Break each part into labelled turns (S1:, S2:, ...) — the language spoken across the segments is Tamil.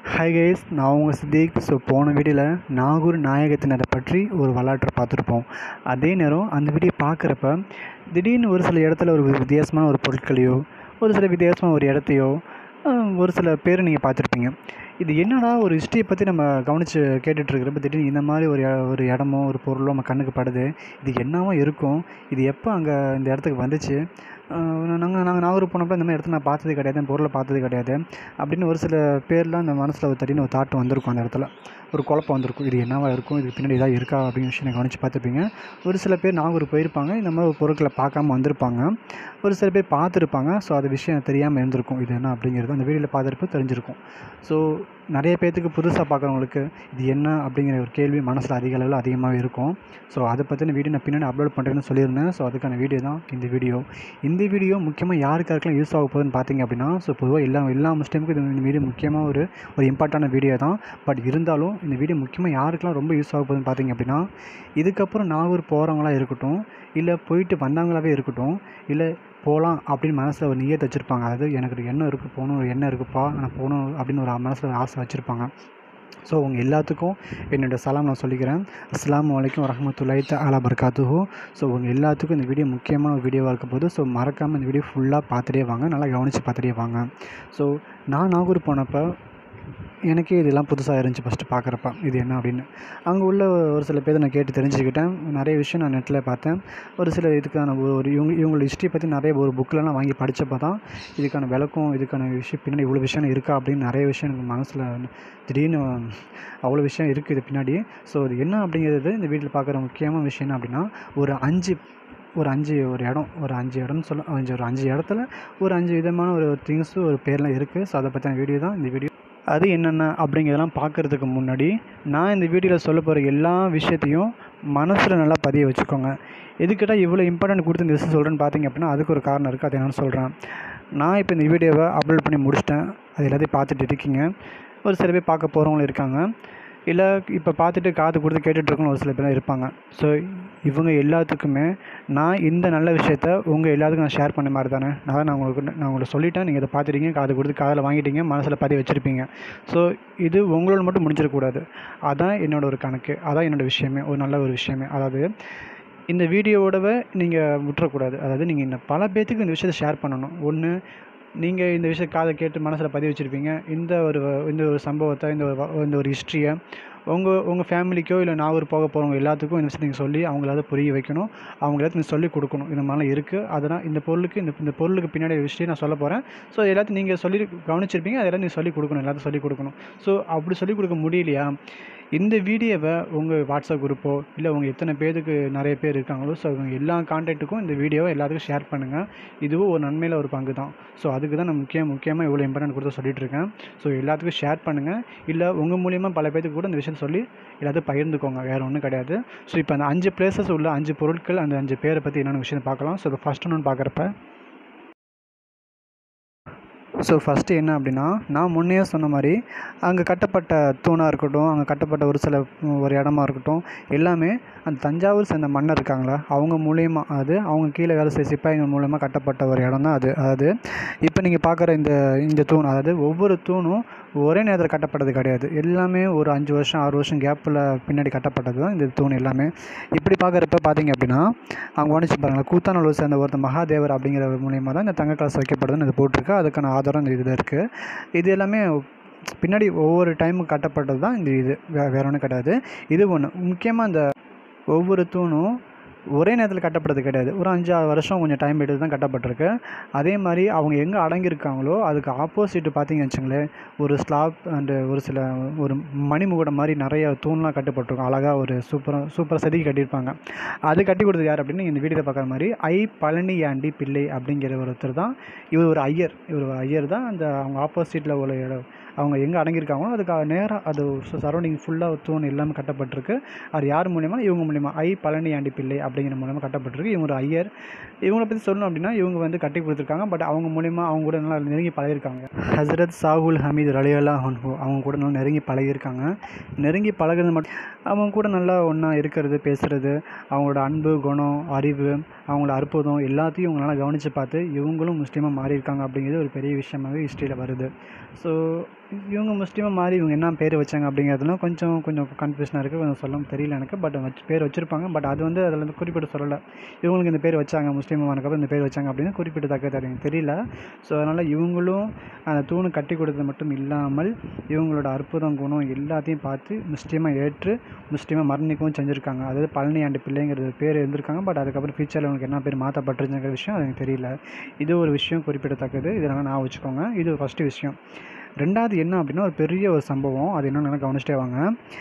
S1: ஹாய் கைஸ் நான் உங்கள் சித்திக் ஸோ போன வீடியோவில் நாகூர் நாயகத்தினரை பற்றி ஒரு வரலாற்றை பார்த்துருப்போம் அதே நேரம் அந்த வீடியோ பார்க்குறப்ப திடீர்னு ஒரு சில இடத்துல ஒரு வித்தியாசமான ஒரு பொருட்களையோ ஒரு சில வித்தியாசமான ஒரு இடத்தையோ அஹ், ஒரு சில பேர் நீங்கள் பார்த்துருப்பீங்க இது என்னடா ஒரு ஹிஸ்ட்ரியை பற்றி நம்ம கவனித்து கேட்டுட்ருக்கிறப்ப திடீர்னு இந்த மாதிரி ஒரு இ- ஒரு இடமோ ஒரு பொருளோ நம்ம கண்ணுக்கு படுது இது என்னவோ இருக்கும் இது எப்போ அங்கே இந்த இடத்துக்கு வந்துச்சு நாங்கள் நாங்கள் நாகூர் போனப்போ இந்த மாதிரி இடத்துல நான் பார்த்தது கிடையாது இந்த பொருளை பார்த்தது கிடையாது அப்படின்னு ஒரு சில பேர்லாம் அந்த மனசில் ஒரு திடீர்னு ஒரு தாட் வந்திருக்கும் அந்த இடத்துல ஒரு குழப்பம் வந்திருக்கும் இது என்னவா இருக்கும் இதுக்கு பின்னாடி ஏதாவது இருக்கா அப்படிங்கிற விஷயம் கவனித்து பார்த்துருப்பீங்க ஒரு சில பேர் நாகூர் போயிருப்பாங்க இந்த மாதிரி ஒரு பொருட்களை பார்க்காம வந்திருப்பாங்க ஒரு சில பேர் பார்த்துருப்பாங்க ஸோ அது விஷயம் தெரியாமல் இருந்திருக்கும் இது என்ன அப்படிங்கிறது அந்த வீடியோவில் பார்த்துருப்ப தெரிஞ்சிருக்கும் ஸோ நிறைய பேர்த்துக்கு புதுசாக பார்க்குறவங்களுக்கு இது என்ன அப்படிங்கிற ஒரு கேள்வி மனசில் அதிக அளவில் அதிகமாகவே இருக்கும் ஸோ அதை பற்றின வீடியோ நான் பின்னாடி அப்லோட் பண்ணுறேன்னு சொல்லியிருந்தேன் ஸோ அதுக்கான வீடியோ தான் இந்த வீடியோ இந்த வீடியோ முக்கியமாக யாருக்கு யாருக்கெல்லாம் யூஸ் ஆக போகுதுன்னு பார்த்தீங்க அப்படின்னா ஸோ பொதுவாக எல்லா எல்லா முஸ்லீமுக்கும் இது இந்த வீடியோ முக்கியமாக ஒரு ஒரு இம்பார்ட்டான வீடியோ தான் பட் இருந்தாலும் இந்த வீடியோ முக்கியமாக யாருக்கெல்லாம் ரொம்ப யூஸ் ஆக போகுதுன்னு பார்த்தீங்க அப்படின்னா இதுக்கப்புறம் நாகூர் போகிறவங்களா இருக்கட்டும் இல்லை போயிட்டு வந்தவங்களாவே இருக்கட்டும் இல்லை போகலாம் அப்படின்னு மனசில் ஒரு நியத்தை வச்சுருப்பாங்க அதாவது எனக்கு ஒரு எண்ணம் இருக்குது போகணும் ஒரு எண்ணம் இருக்குப்பா நான் போகணும் அப்படின்னு ஒரு மனசில் ஒரு ஆசை வச்சுருப்பாங்க ஸோ உங்க எல்லாத்துக்கும் என்னோட சலாம் நான் சொல்லிக்கிறேன் அஸ்ஸலாமு அலைக்கும் வரஹ்மத்துல்லாஹி தஆலா பரகாத்துஹு ஸோ உங்க எல்லாத்துக்கும் இந்த வீடியோ முக்கியமான ஒரு வீடியோவாக இருக்க போது ஸோ மறக்காமல் இந்த வீடியோ ஃபுல்லாக பார்த்துட்டே வாங்க நல்லா கவனித்து பார்த்துட்டே வாங்க ஸோ நான் நாகூர் போனப்போ எனக்கே இதெல்லாம் புதுசாக இருந்துச்சு ஃபஸ்ட்டு பார்க்குறப்ப இது என்ன அப்படின்னு அங்கே உள்ள ஒரு சில பேர் நான் கேட்டு தெரிஞ்சுக்கிட்டேன் நிறைய விஷயம் நான் நெட்டில் பார்த்தேன் ஒரு சில இதுக்கான ஒரு ஒரு இவங்க இவங்களோட ஹிஸ்ட்ரி பற்றி நிறைய ஒரு புக்கிலலாம் வாங்கி படித்தப்போ தான் இதுக்கான விளக்கம் இதுக்கான விஷயம் பின்னாடி இவ்வளோ விஷயம் இருக்கா அப்படின்னு நிறைய விஷயம் எனக்கு மனசில் திடீர்னு அவ்வளோ விஷயம் இருக்குது இது பின்னாடி ஸோ இது என்ன அப்படிங்கிறது இந்த வீட்டில் பார்க்குற முக்கியமான விஷயம் என்ன அப்படின்னா ஒரு அஞ்சு ஒரு அஞ்சு ஒரு இடம் ஒரு அஞ்சு இடம்னு சொல்ல அஞ்சு ஒரு அஞ்சு இடத்துல ஒரு அஞ்சு விதமான ஒரு திங்ஸு ஒரு பேர்லாம் இருக்குது ஸோ அதை பற்றின வீடியோ தான் இந்த வீடியோ அது என்னென்ன அப்படிங்கிறதெல்லாம் பார்க்குறதுக்கு முன்னாடி நான் இந்த வீடியோவில் சொல்ல போகிற எல்லா விஷயத்தையும் மனசில் நல்லா பதிய வச்சுக்கோங்க எதுக்கிட்ட இவ்வளோ இம்பார்ட்டன்ட் கொடுத்து இந்த விஷயம் சொல்கிறேன்னு பார்த்தீங்க அப்படின்னா அதுக்கு ஒரு காரணம் இருக்குது அது என்னென்னு சொல்கிறேன் நான் இப்போ இந்த வீடியோவை அப்லோட் பண்ணி முடிச்சிட்டேன் அது எல்லாத்தையும் பார்த்துட்டு இருக்கீங்க ஒரு சில பேர் பார்க்க போகிறவங்களும் இருக்காங்க இல்லை இப்போ பார்த்துட்டு காது கொடுத்து கேட்டுட்ருக்கணும் ஒரு சில பேர் இருப்பாங்க ஸோ இவங்க எல்லாத்துக்குமே நான் இந்த நல்ல விஷயத்த உங்கள் எல்லாத்துக்கும் நான் ஷேர் பண்ண மாதிரி தானே அதான் நான் உங்களுக்கு நான் உங்களுக்கு சொல்லிட்டேன் நீங்கள் இதை பார்த்துட்டீங்க காது கொடுத்து காதில் வாங்கிட்டீங்க மனசில் பதிய வச்சுருப்பீங்க ஸோ இது உங்களோட மட்டும் முடிஞ்சிடக்கூடாது அதான் என்னோட ஒரு கணக்கு அதான் என்னோட விஷயமே ஒரு நல்ல ஒரு விஷயமே அதாவது இந்த வீடியோவோடவே நீங்கள் விட்டுறக்கூடாது அதாவது நீங்கள் இந்த பல பேர்த்துக்கு இந்த விஷயத்தை ஷேர் பண்ணணும் ஒன்று நீங்கள் இந்த விஷயம் காதை கேட்டு மனசில் பதிவு வச்சுருப்பீங்க இந்த ஒரு இந்த ஒரு சம்பவத்தை இந்த ஒரு வ- இந்த ஒரு ஹிஸ்ட்ரியை உங்கள் உங்கள் ஃபேமிலிக்கோ இல்லை நாகூர் போக போகிறவங்க எல்லாத்துக்கும் இந்த விஷயத்தை நீங்கள் சொல்லி அவங்களாவது புரிய வைக்கணும் அவங்க எல்லாத்தையும் நீங்கள் சொல்லிக் கொடுக்கணும் இந்த மாதிரிலாம் இருக்குது அதனால் இந்த பொருளுக்கு இந்த இந்த பொருளுக்கு பின்னாடி விஷயம் நான் சொல்ல போகிறேன் ஸோ எல்லாத்தையும் நீங்கள் சொல்லி கவனிச்சிருப்பீங்க அதெல்லாம் நீங்கள் சொல்லிக் கொடுக்கணும் எல்லாத்தையும் சொல்லிக் கொடுக்கணும் ஸோ அப்படி சொல்லிக் கொடுக்க முடியலையா இந்த வீடியோவை உங்கள் வாட்ஸ்அப் குரூப்போ இல்லை உங்கள் எத்தனை பேருக்கு நிறைய பேர் இருக்காங்களோ ஸோ அவங்க எல்லா கான்டாக்ட்டுக்கும் இந்த வீடியோவை எல்லாத்துக்கும் ஷேர் பண்ணுங்கள் இதுவும் ஒரு நன்மையில் ஒரு பங்கு தான் ஸோ அதுக்கு தான் நான் முக்கியம் முக்கியமாக இவ்வளோ இம்பார்ட்டன்ட் கொடுத்து சொல்லிட்டு இருக்கேன் ஸோ எல்லாத்துக்கும் ஷேர் பண்ணுங்கள் இல்லை உங்கள் மூலியமாக பல பேருக்கு கூட இந்த விஷயம் சொல்லி எல்லாத்தையும் பகிர்ந்துக்கோங்க வேறு ஒன்றும் கிடையாது ஸோ இப்போ அந்த அஞ்சு பிளேசஸ் உள்ள அஞ்சு பொருட்கள் அந்த அஞ்சு பேரை பற்றி என்னென்ன விஷயம் பார்க்கலாம் ஸோ இப்போ ஃபஸ்ட் ஒன்று பார்க்குறப்ப ஸோ ஃபஸ்ட்டு என்ன அப்படின்னா நான் முன்னையே சொன்ன மாதிரி அங்கே கட்டப்பட்ட தூணாக இருக்கட்டும் அங்கே கட்டப்பட்ட ஒரு சில ம், ஒரு இடமா இருக்கட்டும் எல்லாமே அந்த தஞ்சாவூர் சேர்ந்த மன்னர் இருக்காங்களா அவங்க மூலியமா அது அவங்க கீழே வேலை செய்ய சிப்பாய்கள் மூலமாக கட்டப்பட்ட ஒரு இடம் தான் அது அதாவது இப்போ நீங்கள் பார்க்குற இந்த இந்த தூண் அதாவது ஒவ்வொரு தூணும் ஒரே நேரத்தில் கட்டப்பட்டது கிடையாது எல்லாமே ஒரு அஞ்சு வருஷம் ஆறு வருஷம் கேப்பில் பின்னாடி கட்டப்பட்டது தான் இந்த தூண் எல்லாமே இப்படி பார்க்குறப்ப பார்த்தீங்க அப்படின்னா அவங்க கவனிச்சு பாருங்களேன் கூத்தானூர் சேர்ந்த ஒருத்தர் மகாதேவர் அப்படிங்கிற மூலியமாக தான் இந்த தங்க காசு வைக்கப்படுதுன்னு இது போட்டிருக்கு அதுக்கான ஆதாரம் இந்த இதில் இருக்குது இது எல்லாமே பின்னாடி ஒவ்வொரு டைமும் கட்டப்பட்டது தான் இந்த இது வே வேற ஒன்றும் கிடையாது இது ஒன்று முக்கியமாக இந்த ஒவ்வொரு தூணும் ஒரே நேரத்தில் கட்டப்பட்டது கிடையாது ஒரு அஞ்சு ஆறு வருஷம் கொஞ்சம் டைம் எடுத்து தான் கட்டப்பட்டிருக்கு அதே மாதிரி அவங்க எங்கே அடங்கியிருக்காங்களோ அதுக்கு ஆப்போசிட் பார்த்தீங்கன்னு வச்சுங்களேன் ஒரு ஸ்லாப் அண்டு ஒரு சில ஒரு மணிமுகுடம் மாதிரி நிறைய தூண்லாம் கட்டப்பட்டிருக்கும் அழகாக ஒரு சூப்பராக சூப்பராக செதுக்கி கட்டியிருப்பாங்க அது கட்டி கொடுத்தது யார் அப்படின்னு இந்த வீடியோவில் பார்க்குற மாதிரி ஐ பழனியாண்டி பிள்ளை அப்படிங்கிற ஒருத்தர் தான் இவர் ஒரு ஐயர் இவர் ஒரு ஐயர் தான் அந்த அவங்க ஆப்போசிட்டில் உள்ள இடம் அவங்க எங்கே அடங்கியிருக்காங்களோ அதுக்கு நேராக அது சரௌண்டிங் ஃபுல்லாக தூண் எல்லாமே கட்டப்பட்டிருக்கு அது யார் மூலியமா இவங்க மூலியமா ஐ பழனியாண்டி பிள்ளை அப்படிங்கிற மூலியமாக கட்டப்பட்டிருக்கு இவங்க ஒரு ஐயர் இவங்கள பற்றி சொல்லணும் அப்படின்னா இவங்க வந்து கட்டி கொடுத்துருக்காங்க பட் அவங்க மூலியமா அவங்க கூட நல்லா நெருங்கி பழகிருக்காங்க ஹசரத் சாகுல் ஹமீது ரலியல்லா ஹன்ஹு அவங்க கூட நல்லா நெருங்கி பழகியிருக்காங்க நெருங்கி பழகுறது மட்டும் அவங்க கூட நல்லா ஒன்றா இருக்கிறது பேசுகிறது அவங்களோட அன்பு குணம் அறிவு அவங்களோட அற்புதம் எல்லாத்தையும் இவங்களால கவனித்து பார்த்து இவங்களும் முஸ்லீமாக மாறியிருக்காங்க அப்படிங்கிறது ஒரு பெரிய விஷயமாகவே ஹிஸ்ட்ரியில் வருது ஸோ இவங்க முஸ்லீமாக மாறி இவங்க என்ன பேர் வச்சாங்க அப்படிங்கிறதுலாம் கொஞ்சம் கொஞ்சம் கன்ஃபியூஷனாக இருக்குது கொஞ்சம் சொல்ல தெரியல எனக்கு பட் வச்சு பேர் வச்சுருப்பாங்க பட் அது வந்து அதில் வந்து குறிப்பிட்டு சொல்லலை இவங்களுக்கு இந்த பேர் வச்சாங்க முஸ்லீமானக்கப்புறம் இந்த பேர் வச்சாங்க அப்படின்னு குறிப்பிட்டத்தக்க தெரியும் தெரியல ஸோ அதனால் இவங்களும் அந்த தூணு கட்டி கொடுத்தது மட்டும் இல்லாமல் இவங்களோட அற்புதம் குணம் எல்லாத்தையும் பார்த்து முஸ்லீமாக ஏற்று முஸ்லீமாக மரணிக்கவும் செஞ்சுருக்காங்க அதாவது பழனி ஆண்டு பிள்ளைங்கிறது பேர் இருந்திருக்காங்க பட் அதுக்கப்புறம் ஃபியூச்சரில் அவங்களுக்கு என்ன பேர் மாற்றப்பட்டுருச்சுங்கிற விஷயம் அது எனக்கு தெரியல இது ஒரு விஷயம் குறிப்பிடத்தக்கது இதனால் நான் வச்சுக்கோங்க இது ஃபஸ்ட்டு விஷயம் ரெண்டாவது என்ன அப்படின்னா ஒரு பெரிய ஒரு சம்பவம் அது என்னென்னு கவனிச்சிட்டே வாங்க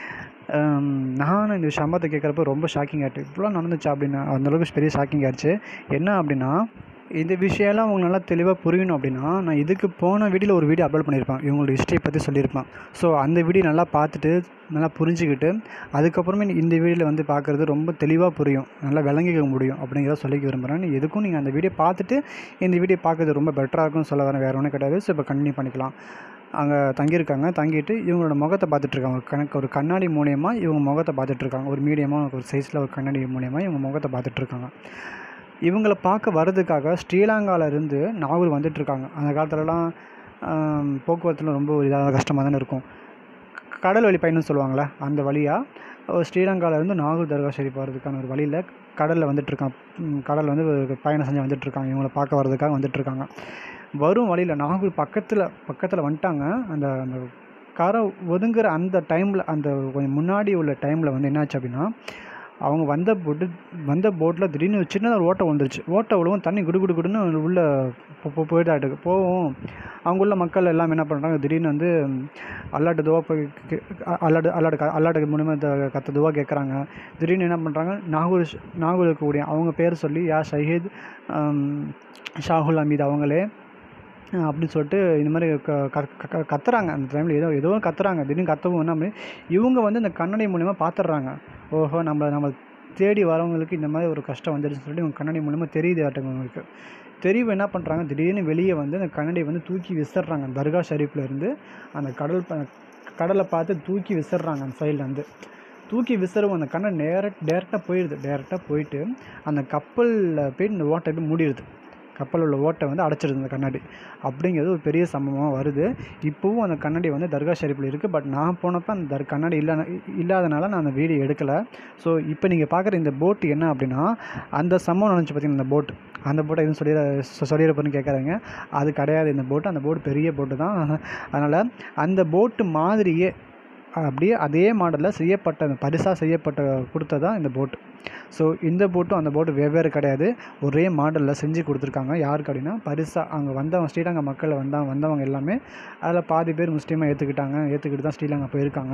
S1: நான் இந்த சம்பவத்தை கேட்குறப்ப ரொம்ப ஷாக்கிங் ஆகிட்டு இவ்வளோ நடந்துச்சா அப்படின்னு அந்தளவுக்கு பெரிய ஷாக்கிங் ஆகிடுச்சு என்ன அப்படின்னா இந்த விஷயம்லாம் அவங்க நல்லா தெளிவாக புரியணும் அப்படின்னா நான் இதுக்கு போன வீடியோவில் ஒரு வீடியோ அப்லோட் பண்ணியிருப்பேன் இவங்களோட ஹிஸ்ட்ரியை பற்றி சொல்லியிருப்பேன் ஸோ அந்த வீடியோ நல்லா பார்த்துட்டு நல்லா புரிஞ்சுக்கிட்டு அதுக்கப்புறமே இந்த வீடியோவில் வந்து பார்க்குறது ரொம்ப தெளிவாக புரியும் நல்லா விளங்கிக்க முடியும் அப்படிங்கிறத சொல்லிக்க விரும்புகிறேன் எதுக்கும் நீங்கள் அந்த வீடியோ பார்த்துட்டு இந்த வீடியோ பார்க்குறது ரொம்ப பெட்டராக இருக்கும்னு சொல்ல வரேன் வேறு ஒன்றும் கிடையாது ஸோ இப்போ கண்டினியூ பண்ணிக்கலாம் அங்கே தங்கியிருக்காங்க தங்கிட்டு இவங்களோட முகத்தை பார்த்துட்ருக்காங்க ஒரு கணக்கு ஒரு கண்ணாடி மூலியமாக இவங்க முகத்தை பார்த்துட்ருக்காங்க ஒரு மீடியமாக ஒரு சைஸில் ஒரு கண்ணாடி மூலியமாக இவங்க முகத்தை பார்த்துட்ருக்காங்க இவங்கள பார்க்க வர்றதுக்காக ஸ்ரீலங்காவிலேருந்து நாகூர் வந்துட்டுருக்காங்க அந்த காலத்துலலாம் போக்குவரத்தில் ரொம்ப ஒரு இதாக கஷ்டமாக தானே இருக்கும் கடல் வழி பயணம் சொல்லுவாங்களே அந்த வழியாக ஸ்ரீலங்காவிலேருந்து நாகூர் தர்கா ஷெரீஃப் போகிறதுக்கான ஒரு வழியில் கடலில் வந்துட்டுருக்கான் கடலில் வந்து பயணம் செஞ்சு வந்துட்டுருக்காங்க இவங்கள பார்க்க வர்றதுக்காக வந்துட்டுருக்காங்க வரும் வழியில் நாகூர் பக்கத்தில் பக்கத்தில் வந்துட்டாங்க அந்த அந்த கரை ஒதுங்குற அந்த டைமில் அந்த கொஞ்சம் முன்னாடி உள்ள டைமில் வந்து என்னாச்சு அப்படின்னா அவங்க வந்த போட்டு வந்த போட்டில் திடீர்னு ஒரு சின்னதாக ஒரு ஓட்டை வந்துருச்சு ஓட்டை விழுவும் தண்ணி குடு குடு குடுன்னு உள்ளே போ போயிட்டாட்டுக்கு போகும் அவங்க உள்ள மக்கள் எல்லாம் என்ன பண்ணுறாங்க திடீர்னு வந்து அல்லாட்டு துவா போய் அல்லாட்டு அல்லாட்டு அல்லாட்டுக்கு மூலிமா கத்த துவா கேட்குறாங்க திடீர்னு என்ன பண்ணுறாங்க நாகூர் நாகூர் இருக்கக்கூடிய அவங்க பேர் சொல்லி யா ஷஹீத் ஷாகுல் அமீத் அவங்களே அப்படின்னு சொல்லிட்டு இந்த மாதிரி க கத்துறாங்க அந்த டைமில் ஏதோ ஏதோ கத்துறாங்க திடீர்னு கத்தவும் என்ன பண்ணி இவங்க வந்து இந்த கண்ணாடி மூலிமா பார்த்துட்றாங்க ஓஹோ நம்மளை நம்ம தேடி வரவங்களுக்கு இந்த மாதிரி ஒரு கஷ்டம் வந்துடுச்சுன்னு சொல்லிட்டு இவங்க கண்ணாடி மூலிமா தெரியுது ஆட்டவங்களுக்கு தெரிவு என்ன பண்ணுறாங்க திடீர்னு வெளியே வந்து அந்த கண்ணாடியை வந்து தூக்கி விசிறாங்க தர்கா ஷரீஃபில் இருந்து அந்த கடல் கடலை பார்த்து தூக்கி விசிறாங்க அந்த சைட்லேருந்து தூக்கி விசிறவும் அந்த கண்ணை டேரக்ட் டேரெக்டாக போயிடுது டேரெக்டாக போயிட்டு அந்த கப்பலில் போய் இந்த ஓட்டை போய் மூடிடுது கப்பல் உள்ள ஓட்டை வந்து அடைச்சிருது அந்த கண்ணாடி அப்படிங்கிறது ஒரு பெரிய சம்பவமாக வருது இப்போவும் அந்த கண்ணாடி வந்து தர்கா ஷெரீஃபில் இருக்குது பட் நான் போனப்போ அந்த தர் கண்ணாடி இல்லா இல்லாதனால நான் அந்த வீடியோ எடுக்கலை ஸோ இப்போ நீங்கள் பார்க்குற இந்த போட் என்ன அப்படின்னா அந்த சம்பவம் நினச்சி பார்த்தீங்கன்னா இந்த போட் அந்த போட்டை எதுவும் சொல்லிட சொல்லிடுறப்பன்னு கேட்குறாங்க அது கிடையாது இந்த போட்டு அந்த போட்டு பெரிய போட்டு தான் அதனால் அந்த போட்டு மாதிரியே அப்படியே அதே மாடலில் செய்யப்பட்ட அந்த பரிசாக செய்யப்பட்ட கொடுத்தது தான் இந்த போட்டு ஸோ இந்த போட்டும் அந்த போட்டு வெவ்வேறு கிடையாது ஒரே மாடலில் செஞ்சு கொடுத்துருக்காங்க யாருக்கு அப்படின்னா பரிசாக அங்கே வந்தவங்க ஸ்ரீலங்கா மக்கள் வந்தாங்க வந்தவங்க எல்லாமே அதில் பாதி பேர் முஸ்லீமாக ஏற்றுக்கிட்டாங்க ஏற்றுக்கிட்டு தான் ஸ்ரீலங்கா போயிருக்காங்க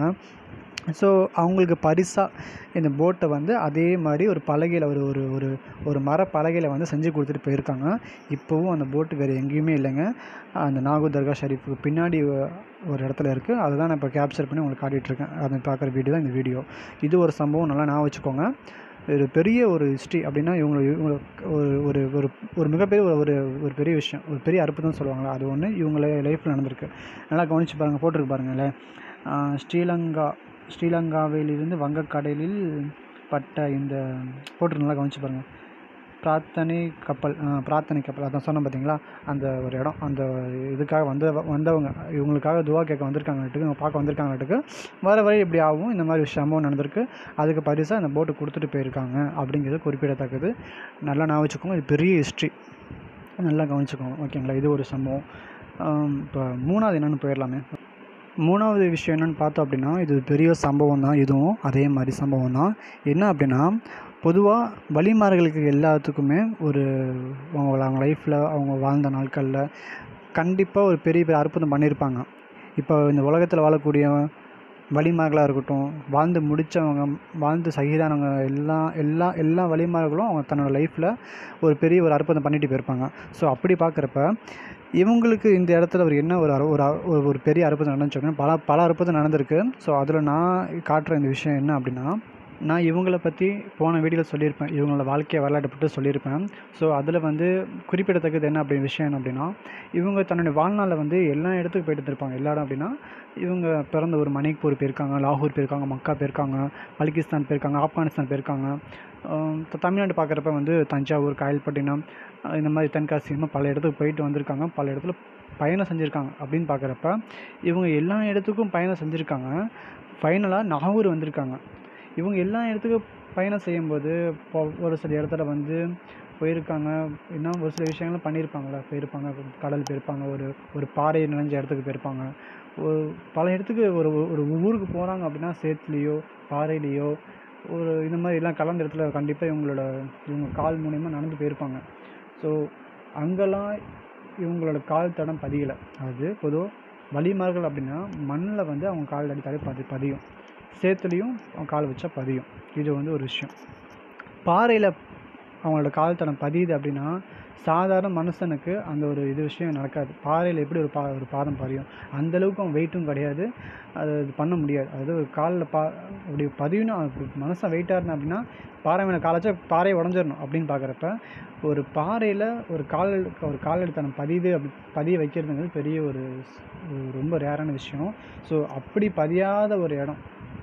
S1: ஸோ அவங்களுக்கு பரிசாக இந்த போட்டை வந்து அதே மாதிரி ஒரு பலகையில் ஒரு ஒரு ஒரு ஒரு மர பலகையில் வந்து செஞ்சு கொடுத்துட்டு போயிருக்காங்க இப்போவும் அந்த போட்டு வேறு எங்கேயுமே இல்லைங்க அந்த நாகூர் தர்கா ஷரீஃபுக்கு பின்னாடி ஒரு இடத்துல இருக்குது அதை தான் நான் இப்போ கேப்சர் பண்ணி உங்களுக்கு காட்டிகிட்ருக்கேன் அதை பார்க்குற வீடியோ தான் இந்த வீடியோ இது ஒரு சம்பவம் நல்லா நான் வச்சுக்கோங்க ஒரு பெரிய ஒரு ஹிஸ்ட்ரி அப்படின்னா இவங்க இவங்க ஒரு ஒரு ஒரு ஒரு மிகப்பெரிய ஒரு ஒரு ஒரு பெரிய விஷயம் ஒரு பெரிய அற்புதம் சொல்லுவாங்களா அது ஒன்று இவங்கள லைஃப்பில் நடந்திருக்கு நல்லா கவனித்து பாருங்கள் போட்டிருக்கு பாருங்களேன் ஸ்ரீலங்கா ஸ்ரீலங்காவிலிருந்து வங்கக்கடலில் பட்ட இந்த போட்டு நல்லா கவனித்து பாருங்கள் பிரார்த்தனை கப்பல் பிரார்த்தனை கப்பல் அதான் சொன்னேன் பார்த்தீங்களா அந்த ஒரு இடம் அந்த இதுக்காக வந்த வந்தவங்க இவங்களுக்காக துவா கேட்க வந்திருக்காங்கட்டுக்கு இவங்க பார்க்க வந்திருக்காங்கட்டுக்கு வர வரை இப்படி ஆகும் இந்த மாதிரி சம்பவம் நடந்திருக்கு அதுக்கு பரிசாக அந்த போட்டு கொடுத்துட்டு போயிருக்காங்க அப்படிங்கிறது குறிப்பிடத்தக்கது நல்லா நான் வச்சுக்கோங்க இது பெரிய ஹிஸ்ட்ரி நல்லா கவனிச்சுக்கோங்க ஓகேங்களா இது ஒரு சம்பவம் இப்போ மூணாவது என்னென்னு போயிடலாமே மூணாவது விஷயம் என்னென்னு பார்த்தோம் அப்படின்னா இது பெரிய சம்பவம் தான் இதுவும் அதே மாதிரி சம்பவம் தான் என்ன அப்படின்னா பொதுவாக வழிமார்களுக்கு எல்லாத்துக்குமே ஒரு அவங்க அவங்க லைஃப்பில் அவங்க வாழ்ந்த நாட்களில் கண்டிப்பாக ஒரு பெரிய பெரிய அற்புதம் பண்ணியிருப்பாங்க இப்போ இந்த உலகத்தில் வாழக்கூடிய வழிமார்களாக இருக்கட்டும் வாழ்ந்து முடித்தவங்க வாழ்ந்து சகிதானவங்க எல்லா எல்லா எல்லா வழிமார்களும் அவங்க தன்னோட லைஃப்பில் ஒரு பெரிய ஒரு அற்புதம் பண்ணிட்டு போயிருப்பாங்க ஸோ அப்படி பார்க்குறப்ப இவங்களுக்கு இந்த இடத்துல ஒரு என்ன ஒரு ஒரு ஒரு ஒரு பெரிய அற்புதம் நடந்துச்சு அப்படின்னா பல பல அற்புதம் நடந்திருக்கு ஸோ அதில் நான் காட்டுற இந்த விஷயம் என்ன அப்படின்னா நான் இவங்கள பற்றி போன வீடியோவில் சொல்லியிருப்பேன் இவங்களோட வாழ்க்கை வரலாற்றை பற்றி சொல்லியிருப்பேன் ஸோ அதில் வந்து குறிப்பிடத்தக்கது என்ன அப்படி விஷயம் என்ன அப்படின்னா இவங்க தன்னுடைய வாழ்நாளில் வந்து எல்லா இடத்துக்கும் போயிட்டு இருப்பாங்க எல்லா இடம் அப்படின்னா இவங்க பிறந்த ஒரு மணிப்பூர் போயிருக்காங்க லாகூர் போயிருக்காங்க மக்கா போயிருக்காங்க பாகிஸ்தான் போயிருக்காங்க ஆப்கானிஸ்தான் போயிருக்காங்க ஆஹ் த- தமிழ்நாடு பார்க்குறப்ப வந்து தஞ்சாவூர் காயல்பட்டினம் ஆஹ் இந்த மாதிரி தென்காசி இந்த மாதிரி பல இடத்துக்கு போயிட்டு வந்திருக்காங்க பல இடத்துல பயணம் செஞ்சுருக்காங்க அப்படின்னு பார்க்குறப்ப இவங்க எல்லா இடத்துக்கும் பயணம் செஞ்சுருக்காங்க ஃபைனலாக நாகூர் வந்திருக்காங்க இவங்க எல்லா இடத்துக்கும் பயணம் செய்யும்போது இப்போ ஒரு சில இடத்துல வந்து போயிருக்காங்க இன்னும் ஒரு சில விஷயங்களும் பண்ணியிருப்பாங்களே போயிருப்பாங்க கடல் போயிருப்பாங்க ஒரு ஒரு பாறை நினைஞ்ச இடத்துக்கு போயிருப்பாங்க ஒரு பல இடத்துக்கு ஒரு ஒரு ஊருக்கு போகிறாங்க அப்படின்னா சேத்துலேயோ பாறையிலையோ ஒரு இந்த மாதிரி எல்லாம் கலந்த இடத்துல கண்டிப்பாக இவங்களோட இவங்க கால் மூலயமா நடந்து போயிருப்பாங்க ஸோ அங்கெல்லாம் இவங்களோட கால் தடம் பதியலை அது பொதுவாக வழிமார்கள் அப்படின்னா மண்ணில் வந்து அவங்க கால் அடித்தாலே பதி பதியும் சேத்துலேயும் அவங்க கால் வச்சா பதியும் இது வந்து ஒரு விஷயம் பாறையில் அவங்களோட கால் தடம் பதியுது அப்படின்னா சாதாரண மனுஷனுக்கு அந்த ஒரு இது விஷயம் நடக்காது பாறையில் எப்படி ஒரு பா ஒரு பாதம் பதியும் அந்தளவுக்கு அவன் வெயிட்டும் கிடையாது அது இது பண்ண முடியாது அதாவது ஒரு காலில் பா அப்படி பதியும்னா அப்படி மனுஷன் வெயிட்டாக இருந்தான் அப்படின்னா பாறை மேலே கால் வச்சா பாறையை உடஞ்சிடணும் அப்படின்னு பார்க்குறப்ப ஒரு பாறையில் ஒரு கால் ஒரு கால் எடுத்தனம் பதியுது அப்படி பதிய வைக்கிறதுங்கிறது பெரிய ஒரு ஒரு ரொம்ப ரேரான விஷயம் ஸோ அப்படி பதியாத ஒரு இடம்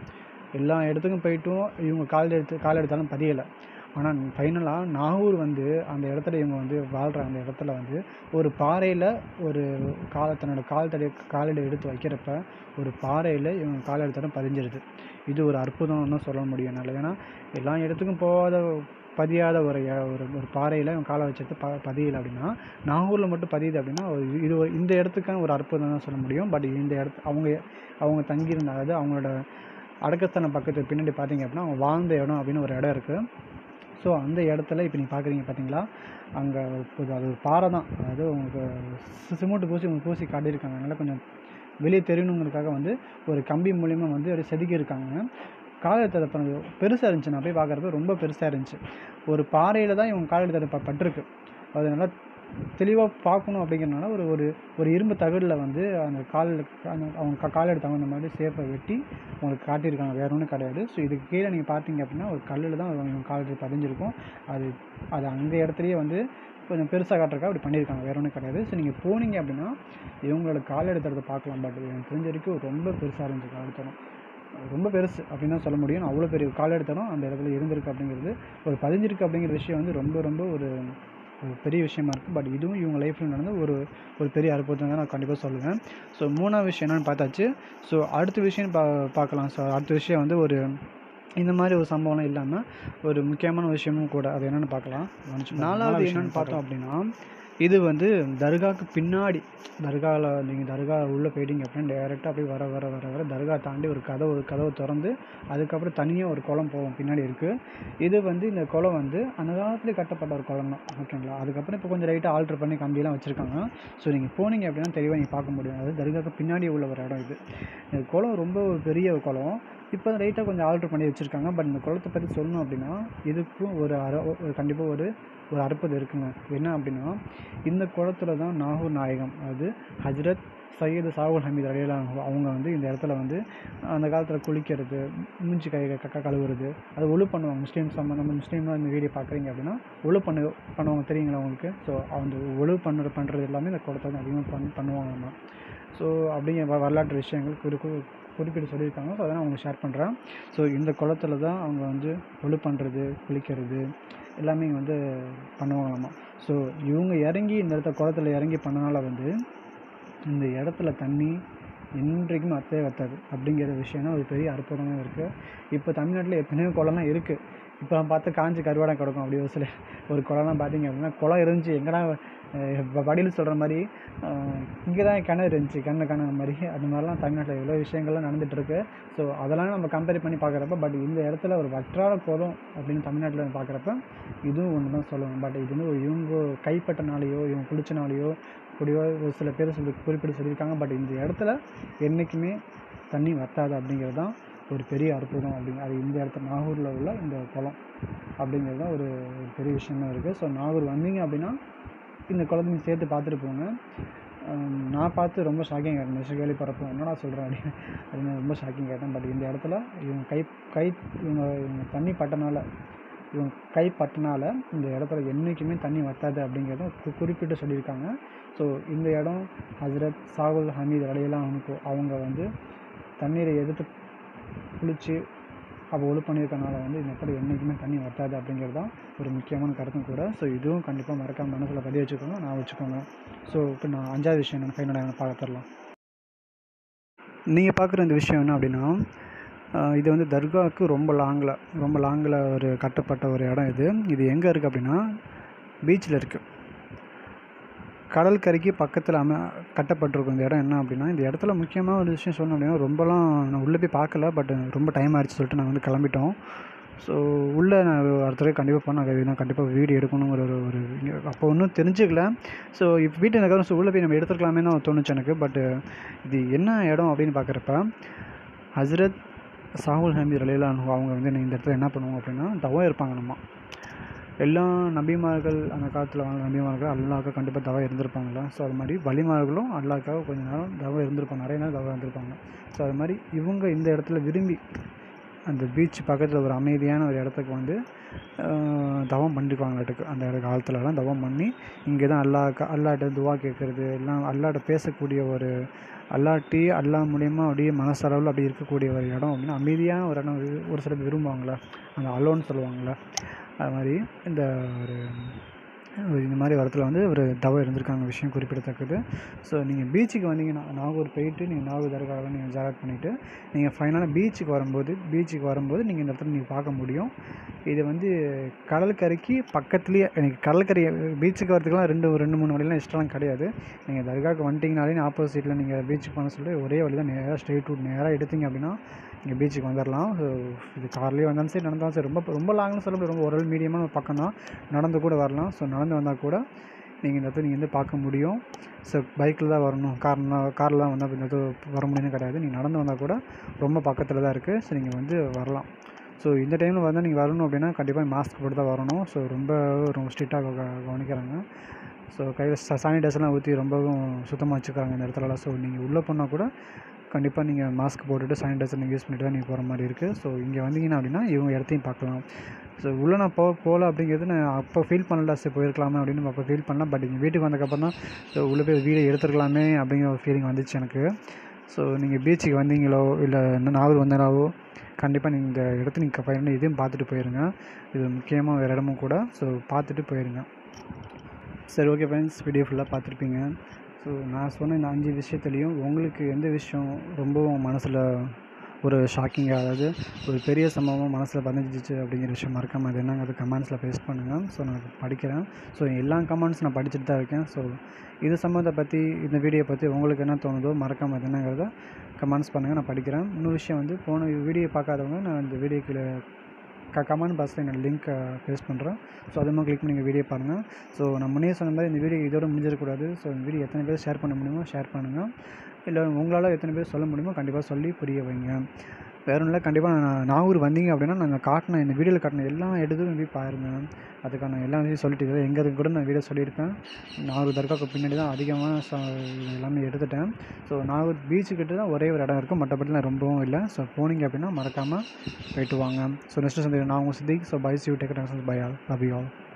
S1: எல்லா இடத்துக்கும் போயிட்டும் இவங்க கால் எடுத்து கால் எடுத்தாலும் பதியலை ஆனால் ஃபைனலாக நாகூர் வந்து அந்த இடத்துல இவங்க வந்து வாழ்கிற அந்த இடத்துல வந்து ஒரு பாறையில் ஒரு கால தன்னோட கால் தடை காலடி எடுத்து வைக்கிறப்ப ஒரு பாறையில் இவங்க கால் எடுத்தாலும் பதிஞ்சிருது இது ஒரு அற்புதம்னு தான் சொல்ல முடியும் என்னால் ஏன்னா எல்லா இடத்துக்கும் போகாத பதியாத ஒரு இ- ஒரு ஒரு பாறையில் இவங்க காலை வச்சது ப பதியலை அப்படின்னா நாகூரில் மட்டும் பதியுது அப்படின்னா ஒரு இது ஒரு இந்த இடத்துக்கான ஒரு அற்புதம் தான் சொல்ல முடியும் பட் இந்த இடத்து அவங்க அவங்க தங்கியிருந்த அதாவது அவங்களோட அடக்கஸ்தானம் பக்கத்து பின்னாடி பார்த்தீங்க அப்படின்னா அவங்க வாழ்ந்த இடம் அப்படின்னு ஒரு இடம் இருக்குது ஸோ அந்த இடத்துல இப்போ நீங்கள் பார்க்குறீங்க பார்த்தீங்களா அங்கே அது ஒரு பாறை தான் அதாவது உங்களுக்கு சி- சிமெண்ட் பூசி உங்களுக்கு பூசி காட்டியிருக்காங்க அதனால் கொஞ்சம் வெளியே தெரியணுங்கிறதுக்காக வந்து ஒரு கம்பி மூலிமா வந்து அப்படியே செதுக்கி இருக்காங்க காலெழுத்ததை பண்ணது பெருசாக இருந்துச்சு நான் போய் பார்க்குறப்ப ரொம்ப பெருசாக இருந்துச்சு ஒரு பாறையில் தான் இவங்க காலெழுத்ததை ப பட்டிருக்கு அது நல்லா தெளிவாக பார்க்கணும் அப்படிங்கிறனால ஒரு ஒரு ஒரு இரும்பு தகடில் வந்து அந்த கால் அந்த அவங்க கா- கால் எடுத்து தகுந்த மாதிரி சேஃபை வெட்டி உங்களுக்கு காட்டியிருக்காங்க வேற ஒன்றும் கிடையாது ஸோ இதுக்கு கீழே நீங்கள் பார்த்தீங்க அப்படின்னா ஒரு கல்லில் தான் அவங்க கால் எடுத்து பதிஞ்சிருக்கும் அது அது அந்த இடத்துலையே வந்து கொஞ்சம் பெருசாக காட்டுறக்கா அப்படி பண்ணியிருக்காங்க வேற ஒன்றும் கிடையாது ஸோ நீங்கள் போனீங்க அப்படின்னா இவங்களோட கால் எடுத்துறத பார்க்கலாம் பட் எனக்கு தெரிஞ்ச வரைக்கும் ரொம்ப பெருசாக இருந்துச்சு கால் எடுத்தடம் ரொம்ப பெருசு அப்படின்னு தான் சொல்ல முடியும் அவ்வளோ பெரிய கால் எடுத்தடம் அந்த இடத்துல இருந்திருக்கு அப்படிங்கிறது ஒரு பதிஞ்சிருக்கு அப்படிங்கிற விஷயம் வந்து ரொம்ப ரொம்ப ஒரு ஒரு பெரிய விஷயமா இருக்குது பட் இதுவும் இவங்க லைஃப்பில் நடந்த ஒரு ஒரு பெரிய அற்புதம் தான் நான் கண்டிப்பாக சொல்லுவேன் ஸோ மூணாவது விஷயம் என்னென்னு பார்த்தாச்சு ஸோ அடுத்த விஷயம் பா பார்க்கலாம் ஸோ அடுத்த விஷயம் வந்து ஒரு இந்த மாதிரி ஒரு சம்பவம்லாம் இல்லாமல் ஒரு முக்கியமான விஷயமும் கூட அது என்னென்னு பார்க்கலாம் நாலாவது என்னென்னு பார்த்தோம் அப்படின்னா இது வந்து தர்காவுக்கு பின்னாடி தர்காவில் நீங்கள் தர்கா உள்ளே போயிட்டீங்க அப்படின்னா டேரெக்டாக அப்படியே வர வர வர வர தர்கா தாண்டி ஒரு கதவு ஒரு கதவை திறந்து அதுக்கப்புறம் தனியாக ஒரு குளம் போகும் பின்னாடி இருக்குது இது வந்து இந்த குளம் வந்து அந்த காலத்துலேயே கட்டப்பட்ட ஒரு குளம் தான் ஓகேங்களா அதுக்கப்புறம் இப்போ கொஞ்சம் லைட்டாக ஆல்ட்ரு பண்ணி கம்பியெல்லாம் வச்சுருக்காங்க ஸோ நீங்கள் போனீங்க அப்படின்னா தெளிவாக நீங்கள் பார்க்க முடியும் அதாவது தர்காவுக்கு பின்னாடி உள்ள ஒரு இடம் இது இந்த குளம் ரொம்ப ஒரு பெரிய ஒரு குளம் இப்போ லைட்டாக கொஞ்சம் ஆல்ட்ரு பண்ணி வச்சுருக்காங்க பட் இந்த குளத்தை பற்றி சொல்லணும் அப்படின்னா இதுக்கும் ஒரு அற ஒரு கண்டிப்பாக ஒரு ஒரு அற்புதம் இருக்குங்க என்ன அப்படின்னா இந்த குளத்துல தான் நாகூர் நாயகம் அதாவது ஹஜ்ரத் சையது சாகுல் ஹமீத் அலியலாம் அவங்க வந்து இந்த இடத்துல வந்து அந்த காலத்தில் குளிக்கிறது மூஞ்சி கை கக்கா கழுவுறது அது ஒழு பண்ணுவாங்க முஸ்லீம்ஸ் நம்ம நம்ம முஸ்லீம்லாம் இந்த வீடியோ பார்க்குறீங்க அப்படின்னா ஒழு பண்ணு பண்ணுவாங்க தெரியுங்களா உங்களுக்கு ஸோ அந்த ஒழு பண்ணுற பண்ணுறது எல்லாமே இந்த குளத்தை வந்து அதிகமாக பண்ணி பண்ணுவாங்க நம்ம ஸோ அப்படிங்கிற வ- வரலாற்று விஷயங்கள் குறி குறி- குறிப்பிட்டு சொல்லியிருக்காங்க ஸோ அதை நான் உங்களுக்கு ஷேர் பண்ணுறேன் ஸோ இந்த குளத்துல தான் அவங்க வந்து ஒழு பண்ணுறது குளிக்கிறது எல்லாமே இங்க வந்து பண்ணுவாங்களாமா ஸோ இவங்க இறங்கி இந்த இடத்த குளத்துல இறங்கி பண்ணனால வந்து இந்த இடத்துல தண்ணி என்றைக்கும் வத்தவே வத்தாது அப்படிங்கிற விஷயம் தான் ஒரு பெரிய அற்புதமாக இருக்குது இப்போ தமிழ்நாட்டில் எத்தனையோ குளம்லாம் இருக்குது இப்போ நான் பார்த்து காஞ்சி கருவாடம் கிடக்கும் அப்படி ஒரு சில ஒரு குளம்லாம் பார்த்தீங்க அப்படின்னா குளம் இருந்துச்சு எங்கடா இப்போ வடியில் சொல்கிற மாதிரி இங்கே தான் கிணறு இருந்துச்சு கிணறு கிணறு மாதிரி அது மாதிரிலாம் தமிழ்நாட்டில் எவ்வளோ விஷயங்கள்லாம் நடந்துட்டு இருக்கு ஸோ அதெல்லாம் நம்ம கம்பேர் பண்ணி பார்க்குறப்ப பட் இந்த இடத்துல ஒரு வற்றாத குளம் அப்படின்னு தமிழ்நாட்டில் பார்க்குறப்ப இதுவும் ஒன்று தான் சொல்லுவேன் பட் இது வந்து ஒரு இவங்க கைப்பட்டனாலேயோ இவங்க குளிச்சனாலேயோ கூடியோ ஒரு சில பேர் சொல்லி குறிப்பிட்டு சொல்லியிருக்காங்க பட் இந்த இடத்துல என்றைக்குமே தண்ணி வத்தாது அப்படிங்கிறது தான் ஒரு பெரிய அற்புதம் அப்படிங்க அது இந்த இடத்துல நாகூரில் உள்ள இந்த குளம் அப்படிங்கிறது தான் ஒரு ஒரு பெரிய விஷயமா இருக்குது ஸோ நாகூர் வந்தீங்க அப்படின்னா இந்த குளத்தையும் சேர்த்து பார்த்துட்டு போங்க நான் பார்த்து ரொம்ப ஷாக்கிங் ஆகிட்டேன் நெக்ஸ்ட் கேள்விப்படுறப்போ என்னடா சொல்கிறேன் அப்படின்னு அப்படின்னு ரொம்ப ஷாக்கிங் ஆகிட்டேன் பட் இந்த இடத்துல இவங்க கை கை இவங்க இவங்க தண்ணி பட்டனால இவங்க கை பட்டனால இந்த இடத்துல என்றைக்குமே தண்ணி வத்தாது அப்படிங்கிறத கு குறிப்பிட்டு சொல்லியிருக்காங்க ஸோ இந்த இடம் ஹசரத் சாகுல் ஹமீத் அலையெல்லாம் அவங்க அவங்க வந்து தண்ணீரை எதிர்த்து குளித்து அப்போ ஒழு பண்ணியிருக்கனால வந்து இந்த இடத்துல என்றைக்குமே தண்ணி வத்தாது அப்படிங்கிறது தான் ஒரு முக்கியமான கருத்தும் கூட ஸோ இதுவும் கண்டிப்பாக மறக்காம மனசில் பதிய வச்சுக்கோங்க நான் வச்சுக்கோங்க ஸோ இப்போ நான் அஞ்சாவது விஷயம் என்னென்னு ஃபைனலாக பார்த்துடலாம் நீங்கள் பார்க்குற இந்த விஷயம் என்ன அப்படின்னா ஆஹ் இது வந்து தர்காவுக்கு ரொம்ப லாங்கில் ரொம்ப லாங்கில் ஒரு கட்டப்பட்ட ஒரு இடம் இது இது எங்கே இருக்குது அப்படின்னா பீச்சில் இருக்குது கடற்கரைக்கு பக்கத்தில் அம கட்டப்பட்டிருக்கும் இந்த இடம் என்ன அப்படின்னா இந்த இடத்துல முக்கியமாக ஒரு விஷயம் சொல்லணும் அப்படின்னா ரொம்பலாம் நான் உள்ளே போய் பார்க்கல பட் ரொம்ப டைம் ஆயிடுச்சு சொல்லிட்டு நான் வந்து கிளம்பிட்டோம் ஸோ உள்ளே நான் அடுத்த தடவை கண்டிப்பாக போனால் நான் கண்டிப்பாக வீடியோ எடுக்கணுங்கிற ஒரு ஒரு அப்போ ஒன்றும் தெரிஞ்சுக்கல ஸோ இப்போ வீட்டு எனக்கு ஸோ உள்ளே போய் நம்ம எடுத்துருக்கலாமே தான் தோணுச்சு எனக்கு பட் இது என்ன இடம் அப்படின்னு பார்க்குறப்ப ஹஸ்ரத் சாகுல் ஹமீத் அலிலான் அவங்க வந்து இந்த இடத்துல என்ன பண்ணுவாங்க அப்படின்னா தவம் இருப்பாங்க நம்ம எல்லா நபிமார்கள் அந்த காலத்தில் வாழ்ந்த நபிமார்கள் அல்லாஹ்வுக்கு கண்டிப்பாக தவம் இருந்திருப்பாங்கல்ல ஸோ அது மாதிரி வழிமார்களும் அல்லாஹ்க்காக கொஞ்ச நேரம் தவம் இருந்திருப்பாங்க நிறைய நேரம் தவம் இருந்திருப்பாங்க ஸோ அது மாதிரி இவங்க இந்த இடத்துல விரும்பி அந்த பீச் பக்கத்தில் ஒரு அமைதியான ஒரு இடத்துக்கு வந்து ஆஹ், தவம் பண்ணிருப்பாங்களாட்டுக்கு அந்த இட காலத்துலலாம் தவம் பண்ணி இங்கே தான் அல்லாஹ் அல்லாட்ட துவா கேட்குறது எல்லாம் அல்லாட்ட பேசக்கூடிய ஒரு அல்லாட்டி அல்லா மூலியமாக அப்படியே மனசளவில் அப்படி இருக்கக்கூடிய ஒரு இடம் அப்படின்னா அமைதியான ஒரு இடம் இது ஒரு சில பேர் விரும்புவாங்களே அந்த அலோன்னு சொல்லுவாங்கள்ல அது மாதிரி இந்த ஒரு ஒரு இந்த மாதிரி இடத்துல வந்து ஒரு தவம் இருந்திருக்காங்க விஷயம் குறிப்பிடத்தக்கது ஸோ நீங்கள் பீச்சுக்கு வந்தீங்கன்னா நாகூர் போயிட்டு நீங்கள் நாகூர் தர்காவில் நீங்கள் ஜாரத் பண்ணிவிட்டு நீங்கள் ஃபைனலாக பீச்சுக்கு வரும்போது பீச்சுக்கு வரும்போது நீங்கள் இந்த இடத்துல நீங்கள் பார்க்க முடியும் இது வந்து கடற்கரைக்கு பக்கத்துலேயே எனக்கு கடற்கரை பீச்சுக்கு வரதுக்குலாம் ரெண்டு ரெண்டு மூணு வழிலாம் எக்ஸ்ட்ராலாம் கிடையாது நீங்கள் தர்காவுக்கு வந்துட்டிங்கனாலே ஆப்போசிட்டில் நீங்கள் பீச்சுக்கு போன சொல்லி ஒரே வழி தான் நேராக ஸ்ட்ரெயிட் ரூட் நேராக எடுத்தீங்க அப்படின்னா நீங்கள் பீச்சுக்கு வந்துடலாம் ஸோ இது கார்லேயே வந்தாலும் சரி நடந்தாலும் சரி ரொம்ப ரொம்ப லாங்னு சொல்ல முடியாது ரொம்ப ஓரளவு மீடியமான ஒரு பக்கம் தான் நடந்து கூட வரலாம் ஸோ நடந்து வந்தால் கூட நீங்கள் இந்த இடத்துல நீங்கள் வந்து பார்க்க முடியும் ஸோ பைக்கில் தான் வரணும் கார்னா காரில் தான் வந்தால் இந்த இடத்துல வர முடியும்னு கிடையாது நீங்கள் நடந்து வந்தால் கூட ரொம்ப பக்கத்தில் தான் இருக்குது ஸோ நீங்கள் வந்து வரலாம் ஸோ இந்த டைமில் வந்து நீங்கள் வரணும் அப்படின்னா கண்டிப்பாக மாஸ்க் போட்டு தான் வரணும் ஸோ ரொம்ப ரொம்ப ஸ்ட்ரிக்டாக கவனிக்கிறாங்க ஸோ கையில் ச சானிடைசர்லாம் ஊற்றி ரொம்பவும் சுத்தமாக வச்சுக்கிறாங்க இந்த இடத்துலலாம் ஸோ நீங்கள் உள்ளே போனால் கூட கண்டிப்பாக நீங்கள் மாஸ்க் போட்டுட்டு சானிடைசர் நீங்கள் யூஸ் பண்ணிட்டு தான் நீங்கள் போகிற மாதிரி இருக்குது ஸோ இங்கே வந்தீங்கன்னா அப்படின்னா இவங்க இடத்தையும் பார்க்கலாம் ஸோ உள்ளே நான் போ போகல அப்படிங்கிறது நான் அப்போ ஃபீல் பண்ணல சரி போயிருக்கலாமே அப்படின்னு அப்போ ஃபீல் பண்ணல பட் இங்கே வீட்டுக்கு வந்ததுக்கப்புறம் தான் ஸோ உள்ளே போய் வீடியோ எடுத்துருக்கலாமே அப்படிங்கிற ஒரு ஃபீலிங் வந்துச்சு எனக்கு ஸோ நீங்கள் பீச்சுக்கு வந்தீங்களோ இல்லை இன்னும் நாகூர் வந்தனாவோ கண்டிப்பாக நீங்கள் இந்த இடத்த நீங்கள் ஃபைனல் இதையும் பார்த்துட்டு போயிருங்க இது முக்கியமாக வேறு இடமும் கூட ஸோ பார்த்துட்டு போயிருங்க சரி ஓகே ஃப்ரெண்ட்ஸ் வீடியோ ஃபுல்லாக பார்த்துருப்பீங்க ஸோ நான் சொன்ன இந்த அஞ்சு விஷயத்துலேயும் உங்களுக்கு எந்த விஷயம் ரொம்பவும் மனசில் ஒரு ஷாக்கிங்காக அதாவது ஒரு பெரிய சம்பவம் மனசில் பதிஞ்சிச்சு அப்படிங்கிற விஷயம் மறக்காமல் அது என்னங்கிறது கமெண்ட்ஸில் பேஸ்ட் பண்ணுங்கள் ஸோ நான் படிக்கிறேன் ஸோ எல்லா கமெண்ட்ஸ் நான் படிச்சுட்டு தான் இருக்கேன் ஸோ இது சம்மந்தத்தை பற்றி இந்த வீடியோ பற்றி உங்களுக்கு என்ன தோணுதோ மறக்காமல் அது என்னங்கிறத கமெண்ட்ஸ் பண்ணுங்கள் நான் படிக்கிறேன் இன்னொரு விஷயம் வந்து போன வீடியோ பார்க்காதவங்க நான் இந்த வீடியோக்கு க கமெண்ட் பாக்ஸில் என்னோட லிங்க்கை பேஸ்ட் பண்ணுறேன் ஸோ அது மாதிரி கிளிக் பண்ணி நீங்கள் வீடியோ பாருங்கள் ஸோ நான் முன்னே சொன்ன மாதிரி இந்த வீடியோ இதோட முடிஞ்சிடக்கூடாது ஸோ இந்த வீடியோ எத்தனை பேர் ஷேர் பண்ண முடியுமோ ஷேர் பண்ணுங்கள் இல்லை உங்களால் எத்தனை பேர் சொல்ல முடியுமோ கண்டிப்பாக சொல்லி புரிய வைங்க வேற ஒன்றும் இல்லை கண்டிப்பாக நான் நாகூர் வந்தீங்க அப்படின்னா நான் காட்டின இந்த வீடியோவில் காட்டின எல்லா இடத்துக்கும் போய் பாருங்கள் அதுக்கான எல்லா விஷயம் சொல்லிட்டு இருக்கேன் எங்கே இருக்கு கூட நான் வீடியோ சொல்லியிருப்பேன் நாகூர் தர்காவுக்கு பின்னாடி தான் அதிகமாக ச இது எல்லாமே எடுத்துட்டேன் ஸோ நாகூர் பீச்சு கிட்ட தான் ஒரே ஒரு இடம் இருக்கும் மற்றபடிலாம் ரொம்பவும் இல்லை ஸோ போனீங்க அப்படின்னா மறக்காமல் போயிட்டு வாங்க ஸோ நெக்ஸ்ட் சந்தை நான் உங்கள் Siddique so bye see you take bye all love you all